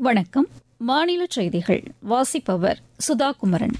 வணக்கம் மாநில செய்திகள் வாசிப்பவர் சுதா குமரன்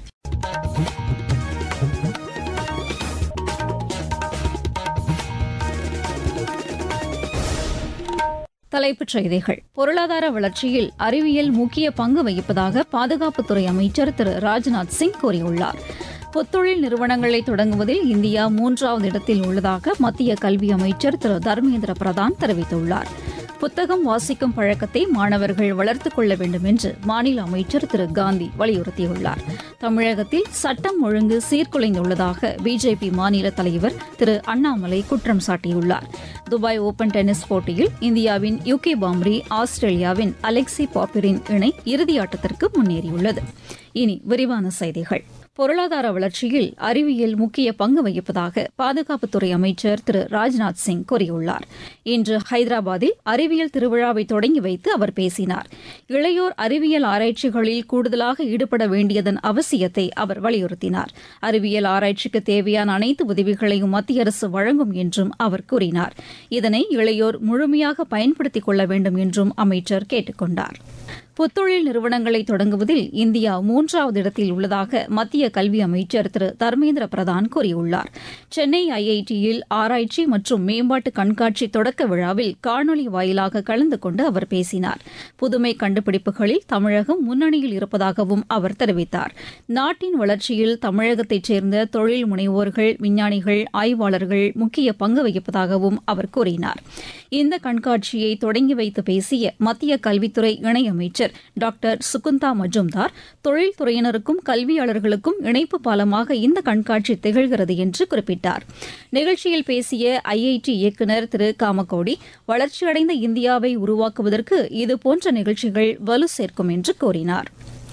தலைப்புச் செய்திகள் பொருளாதார வளர்ச்சியில் அறிவியல் முக்கிய பங்கு வகிப்பதாக பாதுகாப்புத்துறை அமைச்சர் திரு ராஜ்நாத் சிங் கூறியுள்ளார் புத்தொழில் நிறுவனங்களை தொடங்குவதில் இந்தியா மூன்றாவது இடத்தில் உள்ளதாக மத்திய கல்வி அமைச்சர் திரு தர்மேந்திர பிரதான் தெரிவித்துள்ளார் புத்தகம் வாசிக்கும் பழக்கத்தை மாணவர்கள் வளர்த்துக் கொள்ள வேண்டும் என்று மாநில அமைச்சர் திரு காந்தி வலியுறுத்தியுள்ளார் தமிழகத்தில் சட்டம் ஒழுங்கு சீர்குலைந்துள்ளதாக பிஜேபி மாநில தலைவர் திரு அண்ணாமலை குற்றம் சாட்டியுள்ளார் துபாய் ஓபன் டென்னிஸ் போட்டியில் இந்தியாவின் யூகே பாம்ரி ஆஸ்திரேலியாவின் அலெக்சி பாப்பிரின் இணை இறுதியாட்டத்திற்கு முன்னேறியுள்ளது இனி விரிவான செய்திகள் பொருளாதார வளர்ச்சியில் அறிவியல் முக்கிய பங்கு வகிப்பதாக பாதுகாப்புத்துறை அமைச்சர் திரு ராஜ்நாத் சிங் கூறியுள்ளார் இன்று ஹைதராபாத்தில் அறிவியல் திருவிழாவை தொடங்கி வைத்து அவர் பேசினார் இளையோர் அறிவியல் ஆராய்ச்சிகளில் கூடுதலாக ஈடுபட வேண்டியதன் அவசியத்தை அவர் வலியுறுத்தினார் அறிவியல் ஆராய்ச்சிக்கு தேவையான அனைத்து உதவிகளையும் மத்திய அரசு வழங்கும் என்றும் அவர் கூறினார் இதனை இளையோர் முழுமையாக பயன்படுத்திக் கொள்ள வேண்டும் என்றும் அமைச்சர் கேட்டுக் கொண்டார் புத்தொழில் நிறுவனங்களை தொடங்குவதில் இந்தியா மூன்றாவது இடத்தில் உள்ளதாக மத்திய கல்வி அமைச்சர் திரு தர்மேந்திர பிரதான் கூறியுள்ளார் சென்னை ஐஐடியில் ஆராய்ச்சி மற்றும் மேம்பாட்டு கண்காட்சி தொடக்க விழாவில் காணொலி வாயிலாக கலந்து கொண்டு அவர் பேசினார் புதுமை கண்டுபிடிப்புகளில் தமிழகம் முன்னணியில் இருப்பதாகவும் அவர் தெரிவித்தார் நாட்டின் வளர்ச்சியில் தமிழகத்தைச் சேர்ந்த தொழில் முனைவோர்கள் விஞ்ஞானிகள் ஆய்வாளர்கள் முக்கிய பங்கு வகிப்பதாகவும் அவர் கூறினார் இந்த கண்காட்சியை தொடங்கி வைத்து பேசிய மத்திய கல்வித்துறை இணையமைச்சர் டாக்டர் சுகுந்தா மஜும்தார் தொழில்துறையினருக்கும் கல்வியாளர்களுக்கும் இணைப்பு பாலமாக இந்த கண்காட்சி திகழ்கிறது என்று குறிப்பிட்டார் நிகழ்ச்சியில் பேசிய ஐஐடி இயக்குநர் திரு காமகோடி வளர்ச்சியடைந்த இந்தியாவை உருவாக்குவதற்கு இதுபோன்ற நிகழ்ச்சிகள் வலு சேர்க்கும் என்று கூறினார்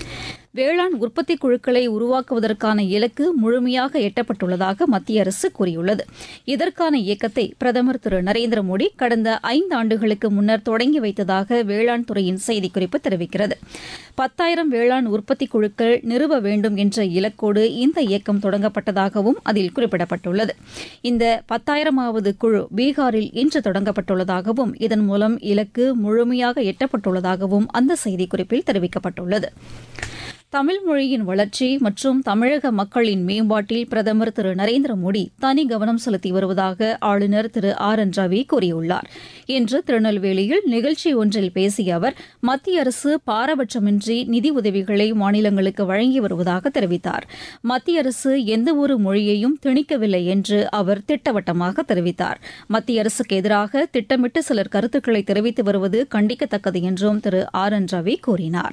வேளாண் உற்பத்தி குழுக்களை உருவாக்குவதற்கான இலக்கு முழுமையாக எட்டப்பட்டுள்ளதாக மத்திய அரசு கூறியுள்ளது இதற்கான இயக்கத்தை பிரதமர் திரு நரேந்திர மோடி கடந்த ஐந்து ஆண்டுகளுக்கு முன்னர் தொடங்கி வைத்ததாக வேளாண் துறையின் செய்திக்குறிப்பு தெரிவிக்கிறது பத்தாயிரம் வேளாண் உற்பத்தி குழுக்கள் நிறுவ வேண்டும் என்ற இலக்கோடு இந்த இயக்கம் தொடங்கப்பட்டதாகவும் அதில் குறிப்பிடப்பட்டுள்ளது இந்த பத்தாயிரமாவது குழு பீகாரில் இன்று தொடங்கப்பட்டுள்ளதாகவும் இதன் மூலம் இலக்கு முழுமையாக எட்டப்பட்டுள்ளதாகவும் அந்த செய்திக்குறிப்பில் தெரிவிக்கப்பட்டுள்ளது தமிழ் மொழியின் வளர்ச்சி மற்றும் தமிழக மக்களின் மேம்பாட்டில் பிரதமர் திரு நரேந்திர மோடி தனி கவனம் செலுத்தி வருவதாக ஆளுநர் திரு ஆர் என் ரவி கூறியுள்ளார் இன்று திருநெல்வேலியில் நிகழ்ச்சி ஒன்றில் பேசிய அவர் மத்திய அரசு பாரபட்சமின்றி நிதி உதவிகளை மாநிலங்களுக்கு வழங்கி வருவதாக தெரிவித்தார் மத்திய அரசு எந்தவொரு மொழியையும் திணிக்கவில்லை என்று அவர் திட்டவட்டமாக தெரிவித்தார் மத்திய அரசுக்கு எதிராக திட்டமிட்டு சிலர் கருத்துக்களை தெரிவித்து வருவது கண்டிக்கத்தக்கது என்றும் திரு ஆர் என் ரவி கூறினார்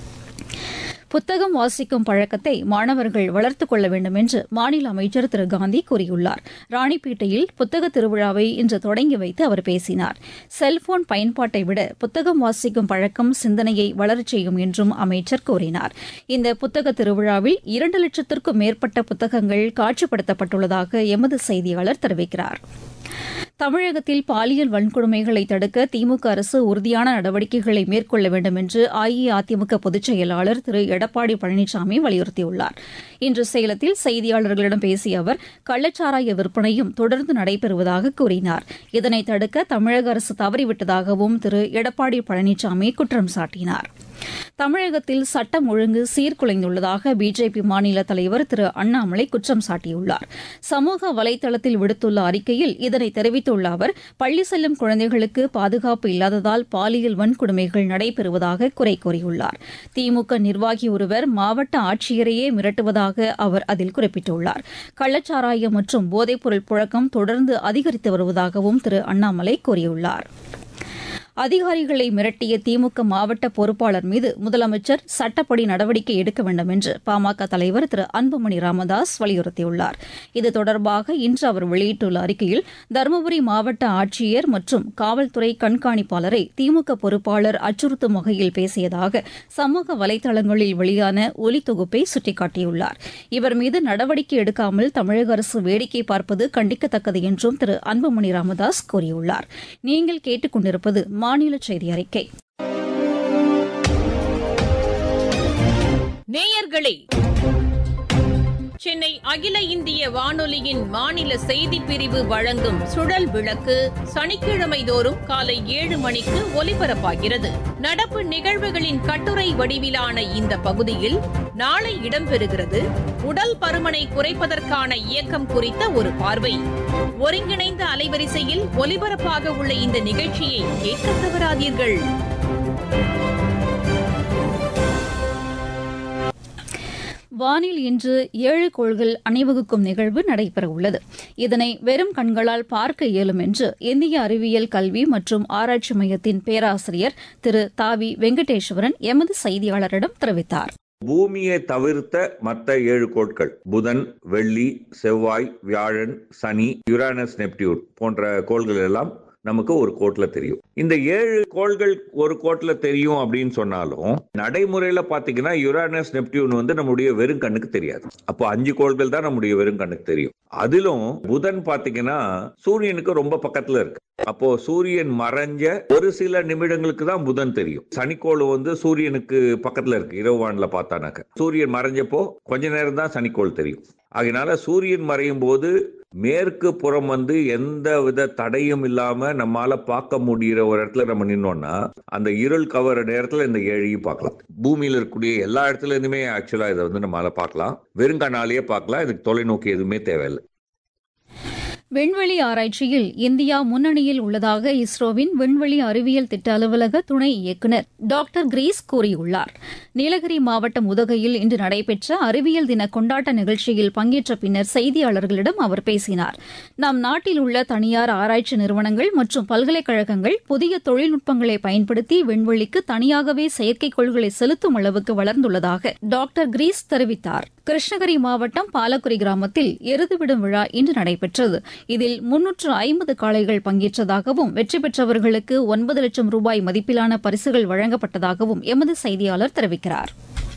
புத்தகம் வாசிக்கும் பழக்கத்தை மாணவர்கள் வளர்த்துக் கொள்ள வேண்டும் என்று மாநில அமைச்சர் திரு காந்தி கூறியுள்ளார் ராணிப்பேட்டையில் புத்தக திருவிழாவை இன்று தொடங்கி வைத்து அவர் பேசினார் செல்போன் பயன்பாட்டை விட புத்தகம் வாசிக்கும் பழக்கம் சிந்தனையை வளரச் செய்யும் என்றும் அமைச்சர் கூறினார் இந்த புத்தக திருவிழாவில் இரண்டு லட்சத்திற்கும் மேற்பட்ட புத்தகங்கள் காட்சிப்படுத்தப்பட்டுள்ளதாக எமது செய்தியாளர் தெரிவிக்கிறார் தமிழகத்தில் பாலியல் வன்கொடுமைகளை தடுக்க திமுக அரசு உறுதியான நடவடிக்கைகளை மேற்கொள்ள வேண்டும் என்று அஇஅதிமுக பொதுச் செயலாளர் திரு எடப்பாடி பழனிசாமி வலியுறுத்தியுள்ளார் இன்று சேலத்தில் செய்தியாளர்களிடம் பேசிய அவர் கள்ளச்சாராய விற்பனையும் தொடர்ந்து நடைபெறுவதாக கூறினார் இதனை தடுக்க தமிழக அரசு தவறிவிட்டதாகவும் திரு எடப்பாடி பழனிசாமி குற்றம் சாட்டினார் தமிழகத்தில் சட்டம் ஒழுங்கு சீர்குலைந்துள்ளதாக பிஜேபி மாநில தலைவர் திரு அண்ணாமலை குற்றம் சாட்டியுள்ளார் சமூக வலைதளத்தில் விடுத்துள்ள அறிக்கையில் இதனை தெரிவித்துள்ள அவர் பள்ளி செல்லும் குழந்தைகளுக்கு பாதுகாப்பு இல்லாததால் பாலியல் வன்கொடுமைகள் நடைபெறுவதாக குறை கூறியுள்ளார் திமுக நிர்வாகி ஒருவர் மாவட்ட ஆட்சியரையே மிரட்டுவதாக அவர் அதில் குறிப்பிட்டுள்ளார் கள்ளச்சாராயம் மற்றும் போதைப்பொருள் புழக்கம் தொடர்ந்து அதிகரித்து வருவதாகவும் திரு அண்ணாமலை கூறியுள்ளார் அதிகாரிகளை மிரட்டிய திமுக மாவட்ட பொறுப்பாளர் மீது முதலமைச்சர் சட்டப்படி நடவடிக்கை எடுக்க வேண்டும் என்று பாமக தலைவர் திரு அன்புமணி ராமதாஸ் வலியுறுத்தியுள்ளார் இது தொடர்பாக இன்று அவர் வெளியிட்டுள்ள அறிக்கையில் தருமபுரி மாவட்ட ஆட்சியர் மற்றும் காவல்துறை கண்காணிப்பாளரை திமுக பொறுப்பாளர் அச்சுறுத்தும் வகையில் பேசியதாக சமூக வலைதளங்களில் வெளியான ஒலி தொகுப்பை சுட்டிக்காட்டியுள்ளார் இவர் மீது நடவடிக்கை எடுக்காமல் தமிழக அரசு வேடிக்கை பார்ப்பது கண்டிக்கத்தக்கது என்றும் திரு அன்புமணி ராமதாஸ் கூறியுள்ளார் நீங்கள் கேட்டுக் கொண்டிருப்பது மாநில செய்தி அறிக்கை நேயர்களே சென்னை அகில இந்திய வானொலியின் மாநில செய்திப் பிரிவு வழங்கும் சுழல் விளக்கு சனிக்கிழமை தோறும் காலை ஏழு மணிக்கு ஒலிபரப்பாகிறது நடப்பு நிகழ்வுகளின் கட்டுரை வடிவிலான இந்த பகுதியில் நாளை இடம்பெறுகிறது உடல் பருமனை குறைப்பதற்கான இயக்கம் குறித்த ஒரு பார்வை ஒருங்கிணைந்த அலைவரிசையில் ஒலிபரப்பாக உள்ள இந்த நிகழ்ச்சியை கேட்க தவறாதீர்கள் வானில் இன்று ஏழு கோள்கள் அணிவகுக்கும் நிகழ்வு நடைபெறவுள்ளது இதனை வெறும் கண்களால் பார்க்க இயலும் என்று இந்திய அறிவியல் கல்வி மற்றும் ஆராய்ச்சி மையத்தின் பேராசிரியர் திரு தாவி வெங்கடேஸ்வரன் எமது செய்தியாளரிடம் தெரிவித்தார் பூமியை தவிர்த்த மற்ற ஏழு கோட்கள் புதன் வெள்ளி செவ்வாய் வியாழன் சனி யுரானஸ் நெப்டியூன் போன்ற கோள்கள் எல்லாம் நமக்கு ஒரு கோட்ல தெரியும் இந்த ஏழு கோள்கள் ஒரு கோட்ல தெரியும் அப்படின்னு சொன்னாலும் நடைமுறையில பாத்தீங்கன்னா யுரானஸ் நெப்டியூன் வந்து நம்முடைய வெறும் கண்ணுக்கு தெரியாது அப்போ அஞ்சு கோள்கள் தான் நம்முடைய வெறும் கண்ணுக்கு தெரியும் அதிலும் புதன் பாத்தீங்கன்னா சூரியனுக்கு ரொம்ப பக்கத்துல இருக்கு அப்போ சூரியன் மறைஞ்ச ஒரு சில நிமிடங்களுக்கு தான் புதன் தெரியும் சனிக்கோள் வந்து சூரியனுக்கு பக்கத்துல இருக்கு இரவான்ல பார்த்தானாக்க சூரியன் மறைஞ்சப்போ கொஞ்ச நேரம் தான் சனிக்கோள் தெரியும் அதனால சூரியன் மறையும் போது மேற்கு புறம் வந்து எந்த வித தடையும் இல்லாம நம்மால பார்க்க முடிகிற ஒரு இடத்துல நம்ம நின்னோம்னா அந்த இருள் கவர நேரத்துல இந்த ஏழையும் பார்க்கலாம் பூமியில இருக்கக்கூடிய எல்லா இடத்துல இருந்துமே ஆக்சுவலா இதை வந்து நம்மளால பார்க்கலாம் வெறுங்கண்ணாலேயே பார்க்கலாம் இதுக்கு தொலைநோக்கி எதுவுமே தேவையில்லை விண்வெளி ஆராய்ச்சியில் இந்தியா முன்னணியில் உள்ளதாக இஸ்ரோவின் விண்வெளி அறிவியல் திட்ட அலுவலக துணை இயக்குநர் டாக்டர் கிரீஸ் கூறியுள்ளார் நீலகிரி மாவட்டம் உதகையில் இன்று நடைபெற்ற அறிவியல் தின கொண்டாட்ட நிகழ்ச்சியில் பங்கேற்ற பின்னர் செய்தியாளர்களிடம் அவர் பேசினார் நம் நாட்டில் உள்ள தனியார் ஆராய்ச்சி நிறுவனங்கள் மற்றும் பல்கலைக்கழகங்கள் புதிய தொழில்நுட்பங்களை பயன்படுத்தி விண்வெளிக்கு தனியாகவே செயற்கைக்கோள்களை செலுத்தும் அளவுக்கு வளர்ந்துள்ளதாக டாக்டர் கிரீஸ் தெரிவித்தார் கிருஷ்ணகிரி மாவட்டம் பாலக்குடி கிராமத்தில் எருதுவிடும் விழா இன்று நடைபெற்றது இதில் முன்னூற்று ஐம்பது காளைகள் பங்கேற்றதாகவும் வெற்றி பெற்றவர்களுக்கு ஒன்பது லட்சம் ரூபாய் மதிப்பிலான பரிசுகள் வழங்கப்பட்டதாகவும் எமது செய்தியாளர் தெரிவிக்கிறார்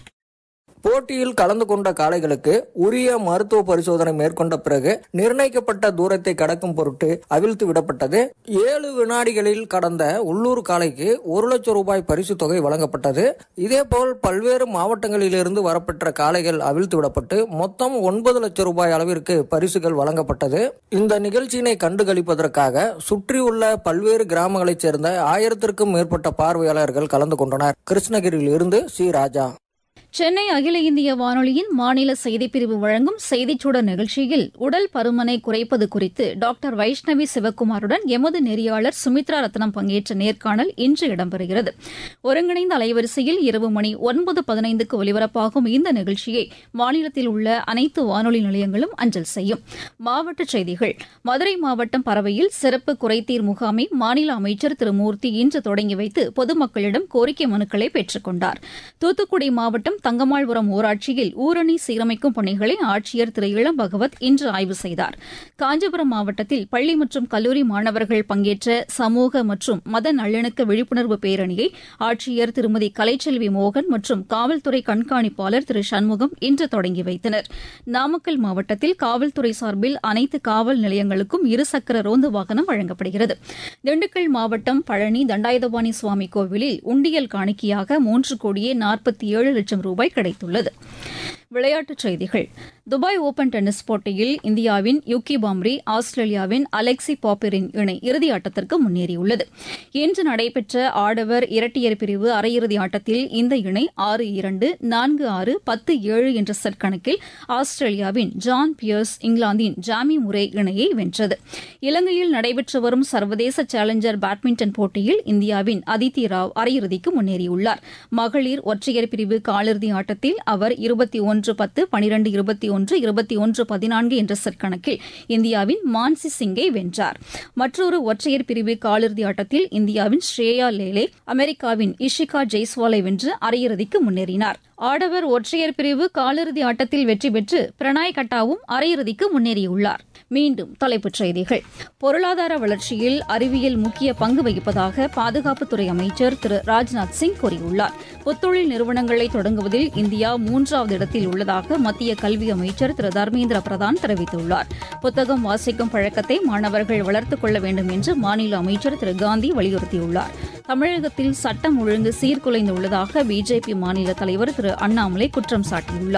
போட்டியில் கலந்து கொண்ட காளைகளுக்கு உரிய மருத்துவ பரிசோதனை மேற்கொண்ட பிறகு நிர்ணயிக்கப்பட்ட தூரத்தை கடக்கும் பொருட்டு அவிழ்த்து விடப்பட்டது ஏழு வினாடிகளில் கடந்த உள்ளூர் காளைக்கு ஒரு லட்சம் ரூபாய் பரிசு தொகை வழங்கப்பட்டது இதேபோல் பல்வேறு மாவட்டங்களிலிருந்து வரப்பெற்ற காளைகள் அவிழ்த்து விடப்பட்டு மொத்தம் ஒன்பது லட்சம் ரூபாய் அளவிற்கு பரிசுகள் வழங்கப்பட்டது இந்த நிகழ்ச்சியினை கண்டுகளிப்பதற்காக சுற்றியுள்ள பல்வேறு கிராமங்களைச் சேர்ந்த ஆயிரத்திற்கும் மேற்பட்ட பார்வையாளர்கள் கலந்து கொண்டனர் கிருஷ்ணகிரியில் இருந்து சி ராஜா சென்னை அகில இந்திய வானொலியின் மாநில செய்திப்பிரிவு வழங்கும் செய்திச்சுடர் நிகழ்ச்சியில் உடல் பருமனை குறைப்பது குறித்து டாக்டர் வைஷ்ணவி சிவக்குமாருடன் எமது நெறியாளர் சுமித்ரா ரத்னம் பங்கேற்ற நேர்காணல் இன்று இடம்பெறுகிறது ஒருங்கிணைந்த அலைவரிசையில் இரவு மணி ஒன்பது பதினைந்துக்கு ஒலிபரப்பாகும் இந்த நிகழ்ச்சியை மாநிலத்தில் உள்ள அனைத்து வானொலி நிலையங்களும் அஞ்சல் செய்யும் மாவட்டச் செய்திகள் மதுரை மாவட்டம் பறவையில் சிறப்பு குறைதீர் முகாமை மாநில அமைச்சர் திரு மூர்த்தி இன்று தொடங்கி வைத்து பொதுமக்களிடம் கோரிக்கை மனுக்களை பெற்றுக் கொண்டார் தூத்துக்குடி மாவட்டம் தங்கமாள்புரம் ஊராட்சியில் ஊரணி சீரமைக்கும் பணிகளை ஆட்சியர் திரு இளம் பகவத் இன்று ஆய்வு செய்தார் காஞ்சிபுரம் மாவட்டத்தில் பள்ளி மற்றும் கல்லூரி மாணவர்கள் பங்கேற்ற சமூக மற்றும் மத நல்லிணக்க விழிப்புணர்வு பேரணியை ஆட்சியர் திருமதி கலைச்செல்வி மோகன் மற்றும் காவல்துறை கண்காணிப்பாளர் திரு சண்முகம் இன்று தொடங்கி வைத்தனர் நாமக்கல் மாவட்டத்தில் காவல்துறை சார்பில் அனைத்து காவல் நிலையங்களுக்கும் இருசக்கர ரோந்து வாகனம் வழங்கப்படுகிறது திண்டுக்கல் மாவட்டம் பழனி தண்டாயுதபாணி சுவாமி கோவிலில் உண்டியல் காணிக்கையாக மூன்று கோடியே நாற்பத்தி ஏழு லட்சம் ரூபாய் கிடைத்துள்ளது விளையாட்டுச் செய்திகள் துபாய் ஓபன் டென்னிஸ் போட்டியில் இந்தியாவின் யுக்கி பாம்ரி ஆஸ்திரேலியாவின் அலெக்சி பாப்பிரின் இணை இறுதி ஆட்டத்திற்கு முன்னேறியுள்ளது இன்று நடைபெற்ற ஆடவர் இரட்டையர் பிரிவு அரையிறுதி ஆட்டத்தில் இந்த இணை ஆறு இரண்டு நான்கு ஆறு பத்து ஏழு என்ற செட் கணக்கில் ஆஸ்திரேலியாவின் ஜான் பியர்ஸ் இங்கிலாந்தின் ஜாமி முரே இணையை வென்றது இலங்கையில் நடைபெற்று வரும் சர்வதேச சேலஞ்சர் பேட்மிண்டன் போட்டியில் இந்தியாவின் அதித்தி ராவ் அரையிறுதிக்கு முன்னேறியுள்ளார் மகளிர் ஒற்றையர் பிரிவு காலிறுதி ஆட்டத்தில் அவர் இருபத்தி ஒன்று பத்து பனிரெண்டு இருபத்தி ஒன்று இருபத்தி ஒன்று பதினான்கு என்ற செட் கணக்கில் இந்தியாவின் மான்சி சிங்கை வென்றார் மற்றொரு ஒற்றையர் பிரிவு காலிறுதி ஆட்டத்தில் இந்தியாவின் ஸ்ரேயா லேலே அமெரிக்காவின் இஷிகா ஜெய்ஸ்வாலை வென்று அரையிறுதிக்கு முன்னேறினார் ஆடவர் ஒற்றையர் பிரிவு காலிறுதி ஆட்டத்தில் வெற்றி பெற்று பிரணாய் கட்டாவும் அரையிறுதிக்கு முன்னேறியுள்ளார் மீண்டும் தலைப்புச் செய்திகள் பொருளாதார வளர்ச்சியில் அறிவியல் முக்கிய பங்கு வகிப்பதாக பாதுகாப்புத்துறை அமைச்சர் திரு ராஜ்நாத் சிங் கூறியுள்ளார் புத்தொழில் நிறுவனங்களை தொடங்குவதில் இந்தியா மூன்றாவது இடத்தில் உள்ளதாக மத்திய கல்வி அமைச்சர் திரு தர்மேந்திர பிரதான் தெரிவித்துள்ளார் புத்தகம் வாசிக்கும் பழக்கத்தை மாணவர்கள் வளர்த்துக் கொள்ள வேண்டும் என்று மாநில அமைச்சர் திரு காந்தி வலியுறுத்தியுள்ளார் தமிழகத்தில் சட்டம் ஒழுங்கு சீர்குலைந்துள்ளதாக பிஜேபி மாநில தலைவர் திரு அண்ணாமலை குற்றம் சாட்டியுள்ளார்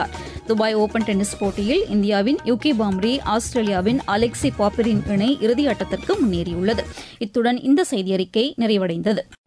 துபாய் ஓபன் டென்னிஸ் போட்டியில் இந்தியாவின் யுகி பாம்ரி ஆஸ்திரேலியாவின் அலெக்சி பாப்பரின் இணை இறுதியாட்டத்திற்கு முன்னேறியுள்ளது இத்துடன் இந்த செய்தியறிக்கை நிறைவடைந்தது